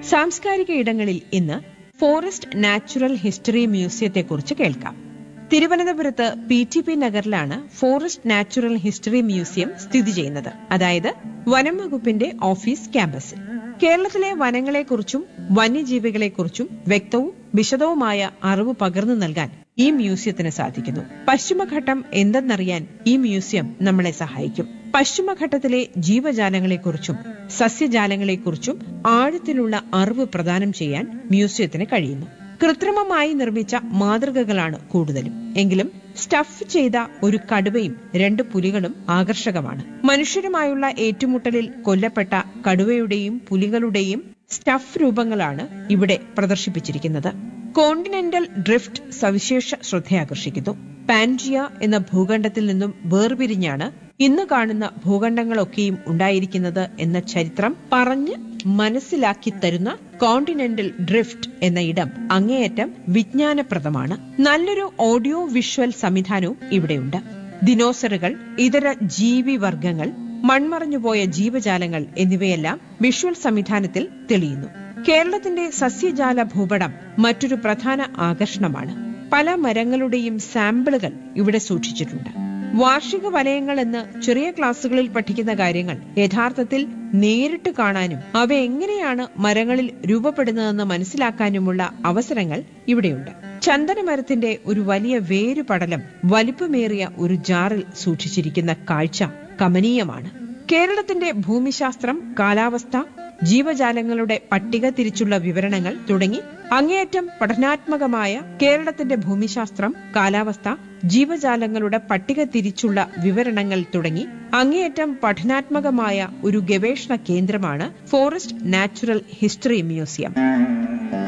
സാംസ്കാരിക ഇടങ്ങളിൽ ഇന്ന് ഫോറസ്റ്റ് നാച്ചുറൽ ഹിസ്റ്ററി മ്യൂസിയത്തെക്കുറിച്ച് കേൾക്കാം തിരുവനന്തപുരത്ത് പി ടി പി നഗറിലാണ് ഫോറസ്റ്റ് നാച്ചുറൽ ഹിസ്റ്ററി മ്യൂസിയം സ്ഥിതി ചെയ്യുന്നത് അതായത് വനം വകുപ്പിന്റെ ഓഫീസ് ക്യാമ്പസിൽ കേരളത്തിലെ വനങ്ങളെക്കുറിച്ചും വന്യജീവികളെക്കുറിച്ചും വ്യക്തവും വിശദവുമായ അറിവ് പകർന്നു നൽകാൻ ഈ മ്യൂസിയത്തിന് സാധിക്കുന്നു പശ്ചിമഘട്ടം എന്തെന്നറിയാൻ ഈ മ്യൂസിയം നമ്മളെ സഹായിക്കും പശ്ചിമഘട്ടത്തിലെ ജീവജാലങ്ങളെക്കുറിച്ചും സസ്യജാലങ്ങളെക്കുറിച്ചും ആഴത്തിലുള്ള അറിവ് പ്രദാനം ചെയ്യാൻ മ്യൂസിയത്തിന് കഴിയുന്നു കൃത്രിമമായി നിർമ്മിച്ച മാതൃകകളാണ് കൂടുതലും എങ്കിലും സ്റ്റഫ് ചെയ്ത ഒരു കടുവയും രണ്ട് പുലികളും ആകർഷകമാണ് മനുഷ്യരുമായുള്ള ഏറ്റുമുട്ടലിൽ കൊല്ലപ്പെട്ട കടുവയുടെയും പുലികളുടെയും സ്റ്റഫ് രൂപങ്ങളാണ് ഇവിടെ പ്രദർശിപ്പിച്ചിരിക്കുന്നത് കോണ്ടിനെന്റൽ ഡ്രിഫ്റ്റ് സവിശേഷ ശ്രദ്ധയാകർഷിക്കുന്നു പാൻജിയ എന്ന ഭൂഖണ്ഡത്തിൽ നിന്നും വേർപിരിഞ്ഞാണ് ഇന്ന് കാണുന്ന ഭൂഖണ്ഡങ്ങളൊക്കെയും ഉണ്ടായിരിക്കുന്നത് എന്ന ചരിത്രം പറഞ്ഞ് മനസ്സിലാക്കി തരുന്ന കോണ്ടിനെന്റൽ ഡ്രിഫ്റ്റ് എന്ന ഇടം അങ്ങേയറ്റം വിജ്ഞാനപ്രദമാണ് നല്ലൊരു ഓഡിയോ വിഷ്വൽ സംവിധാനവും ഇവിടെയുണ്ട് ദിനോസറുകൾ ഇതര ജീവിവർഗങ്ങൾ മൺമറഞ്ഞുപോയ ജീവജാലങ്ങൾ എന്നിവയെല്ലാം വിഷ്വൽ സംവിധാനത്തിൽ തെളിയുന്നു കേരളത്തിന്റെ സസ്യജാല ഭൂപടം മറ്റൊരു പ്രധാന ആകർഷണമാണ് പല മരങ്ങളുടെയും സാമ്പിളുകൾ ഇവിടെ സൂക്ഷിച്ചിട്ടുണ്ട് വാർഷിക വലയങ്ങൾ എന്ന് ചെറിയ ക്ലാസ്സുകളിൽ പഠിക്കുന്ന കാര്യങ്ങൾ യഥാർത്ഥത്തിൽ നേരിട്ട് കാണാനും അവ എങ്ങനെയാണ് മരങ്ങളിൽ രൂപപ്പെടുന്നതെന്ന് മനസ്സിലാക്കാനുമുള്ള അവസരങ്ങൾ ഇവിടെയുണ്ട് ചന്ദനമരത്തിന്റെ ഒരു വലിയ വേരുപടലം വലിപ്പമേറിയ ഒരു ജാറിൽ സൂക്ഷിച്ചിരിക്കുന്ന കാഴ്ച കമനീയമാണ് കേരളത്തിന്റെ ഭൂമിശാസ്ത്രം കാലാവസ്ഥ ജീവജാലങ്ങളുടെ പട്ടിക തിരിച്ചുള്ള വിവരണങ്ങൾ തുടങ്ങി അങ്ങേയറ്റം പഠനാത്മകമായ കേരളത്തിന്റെ ഭൂമിശാസ്ത്രം കാലാവസ്ഥ ജീവജാലങ്ങളുടെ പട്ടിക തിരിച്ചുള്ള വിവരണങ്ങൾ തുടങ്ങി അങ്ങേയറ്റം പഠനാത്മകമായ ഒരു ഗവേഷണ കേന്ദ്രമാണ് ഫോറസ്റ്റ് നാച്ചുറൽ ഹിസ്റ്ററി മ്യൂസിയം